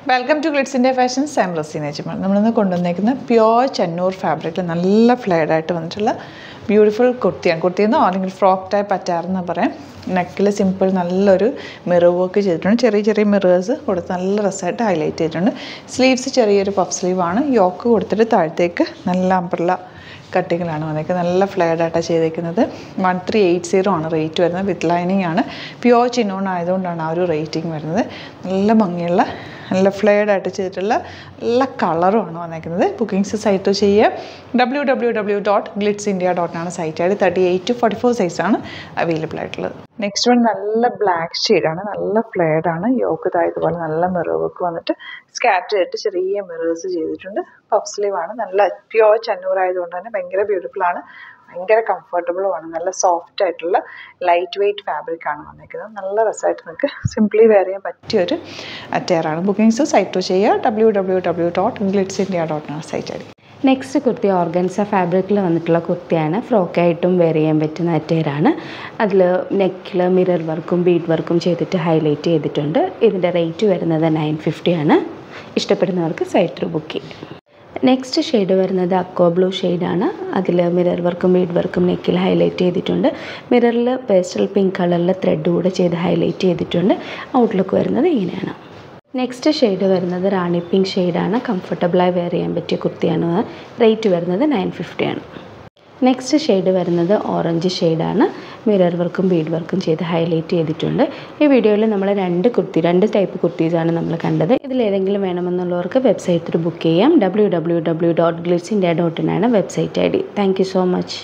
welcome to ഗ്ലിറ്റ്സിൻ്റെ fashion സാം റസീന ചിമൾ നമ്മളിന്ന് കൊണ്ടുവന്നേക്കുന്ന പ്യോർ ചെന്നൂർ ഫാബ്രിക്കിൽ നല്ല ഫ്ലെയർഡ് ആയിട്ട് വന്നിട്ടുള്ള ബ്യൂട്ടിഫുൾ കുർത്തിയാണ് കുർത്തിയെന്നോ അല്ലെങ്കിൽ ഫ്രോക്ക് ടൈപ്പ് അറ്റാറെന്ന് പറയാം നെക്കിൽ സിമ്പിൾ നല്ലൊരു മിറർ വർക്ക് ചെയ്തിട്ടുണ്ട് ചെറിയ ചെറിയ മിറേഴ്സ് കൊടുത്ത് നല്ല രസമായിട്ട് ഹൈലൈറ്റ് ചെയ്തിട്ടുണ്ട് സ്ലീവ്സ് ചെറിയൊരു പഫ് സ്ലീവാണ് യോക്ക് കൊടുത്തിട്ട് താഴത്തേക്ക് നല്ല അംബ്രല്ല കട്ടിങ്ങിലാണ് വന്നേക്കുന്നത് നല്ല ഫ്ലെയർഡ് ആയിട്ടാണ് ചെയ്തേക്കുന്നത് വൺ ത്രീ എയ്റ്റ് സീറോ ആണ് റേറ്റ് വരുന്നത് വിത്ത് ലൈനിങ് ആണ് പ്യോർ ചിന്നോൺ ആയതുകൊണ്ടാണ് ആ ഒരു റേറ്റിംഗ് വരുന്നത് നല്ല ഭംഗിയുള്ള നല്ല ഫ്ലെയർഡ് ആയിട്ട് ചെയ്തിട്ടുള്ള നല്ല കളറുമാണ് വന്നേക്കുന്നത് ബുക്കിംഗ്സ് സൈറ്റ് ചെയ്യുക W W W dot glitz India ഡോട്ടിനാണ് സൈറ്റ് ആയിട്ട് thirty eight to forty four സൈസാണ് അവൈലബിൾ ആയിട്ടുള്ളത് നെക്സ്റ്റ് വൺ നല്ല ബ്ലാക്ക് ഷെയ്ഡാണ് നല്ല ഫ്ലെയർഡ് ആണ് യോക്ക് ഇതുപോലെ നല്ല മിറർ വർക്ക് വന്നിട്ട് സ്കാറ്റർ ചെയ്തിട്ട് ചെറിയ മിറേഴ്സ് ചെയ്തിട്ടുണ്ട് പഫ് സ്ലീവ് ആണ് നല്ല പ്യോർ ചന്നൂർ ആയതുകൊണ്ട് തന്നെ ഭയങ്കര ബ്യൂട്ടിഫുൾ ആണ് ഭയങ്കര കംഫർട്ടബിളും ആണ് നല്ല സോഫ്റ്റ് ആയിട്ടുള്ള ലൈറ്റ് വെയ്റ്റ് ഫാബ്രിക് ആണ് വന്നിരിക്കുന്നത് നല്ല രസമായിട്ട് നിങ്ങൾക്ക് സിംപ്ലി വെയർ ചെയ്യാൻ പറ്റിയൊരു അറ്റയറാണ് ബുക്കിംഗ്സ് സൈറ്റ് ചെയ്യുക W W W dot glitz India dot site ആയിരിക്കും നെക്സ്റ്റ് കുർത്തി ഓർഗൻസ ഫാബ്രിക്കിൽ വന്നിട്ടുള്ള കുർത്തിയാണ് ഫ്രോക്കായിട്ടും വെയർ ചെയ്യാൻ പറ്റുന്ന അറ്റയറാണ് അതിൽ നെക്കിൽ മിറർ വർക്കും ബീഡ് വർക്കും ചെയ്തിട്ട് ഹൈലൈറ്റ് ചെയ്തിട്ടുണ്ട് ഇതിൻ്റെ റേറ്റ് വരുന്നത് നയൻ ഫിഫ്റ്റി ആണ് ഇഷ്ടപ്പെടുന്നവർക്ക് സൈറ്റ് ബുക്ക് ചെയ്യാം നെക്സ്റ്റ് ഷെയ്ഡ് വരുന്നത് അക്കോ ബ്ലൂ ഷെയ്ഡാണ് അതിൽ മിറർ വർക്കും ബീഡ് വർക്കും നെക്കിൽ ഹൈലൈറ്റ് ചെയ്തിട്ടുണ്ട് മിററിൽ പേസ്റ്റൽ പിങ്ക് കളറിൽ ത്രെഡ് കൂടെ ചെയ്ത് ഹൈലൈറ്റ് ചെയ്തിട്ടുണ്ട് ഔട്ട്ലുക്ക് വരുന്നത് ഇങ്ങനെയാണ് നെക്സ്റ്റ് ഷെയ്ഡ് വരുന്നത് റാണി പിങ്ക് ഷെയ്ഡാണ് കംഫർട്ടബിളായി വെയർ ചെയ്യാൻ പറ്റിയ കുർത്തിയാണ് റേറ്റ് വരുന്നത് നയൻ ഫിഫ്റ്റിയാണ് നെക്സ്റ്റ് ഷെയ്ഡ് വരുന്നത് ഓറഞ്ച് ഷെയ്ഡാണ് മിറർ വർക്കും ബീഡ് വർക്കും ചെയ്ത് ഹൈലൈറ്റ് ചെയ്തിട്ടുണ്ട് ഈ വീഡിയോയിൽ നമ്മൾ രണ്ട് കുർത്തി രണ്ട് ടൈപ്പ് കുർത്തീസാണ് നമ്മൾ കണ്ടത് ഇതിലേതെങ്കിലും വേണമെന്നുള്ളവർക്ക് വെബ്സൈറ്റിൽ ബുക്ക് ചെയ്യാം W W W dot glitz India dot ഇനാണ് website I D thank you so much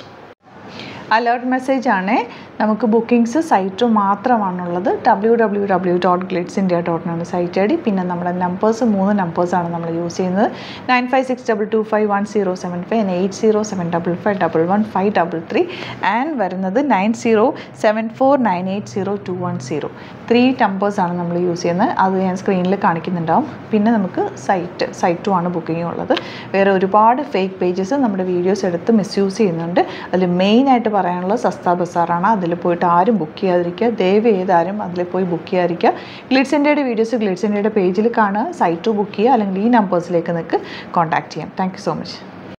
alert message ആണ് നമുക്ക് ബുക്കിംഗ്സ് സൈറ്റ് മാത്രമാണുള്ളത് W W W dot glitz India dot ആണ് സൈറ്റ് ഐ ഡി പിന്നെ നമ്മുടെ നമ്പേഴ്സ് മൂന്ന് നമ്പേഴ്സാണ് നമ്മൾ യൂസ് ചെയ്യുന്നത് nine five six double two five one zero seven five eight zero seven double five double one five double three and വരുന്നത് nine zero seven four nine eight zero two one zero three നമ്പേഴ്സാണ് നമ്മൾ use ചെയ്യുന്നത് അത് ഞാൻ സ്ക്രീനിൽ കാണിക്കുന്നുണ്ടാവും പിന്നെ നമുക്ക് site സൈറ്റും ആണ് ബുക്കിംഗ് ഉള്ളത് വേറെ ഒരുപാട് ഫേക്ക് പേജസ് നമ്മുടെ വീഡിയോസ് എടുത്ത് മിസ്യൂസ് ചെയ്യുന്നുണ്ട് അതിൽ മെയിനായിട്ട് പറയാനുള്ളത് സസ്ത ബസാറാണ് അതിൽ പോയിട്ട് ആരും ബുക്ക് ചെയ്യാതിരിക്കുക ദയവ് ചെയ്താരും അതിൽ പോയി ബുക്ക് ചെയ്യാതിരിക്കുക ഗ്ലിറ്റ്സ് ഇന്ത്യയുടെ വീഡിയോസ് ഗ്ലിറ്റ്സ് ഇന്ത്യയുടെ പേജിൽ കാണുക സൈറ്റ് ബുക്ക് ചെയ്യുക അല്ലെങ്കിൽ ഈ നമ്പേഴ്സിലേക്ക് നിങ്ങൾക്ക് കോൺടാക്ട് ചെയ്യാം താങ്ക് സോ മച്ച്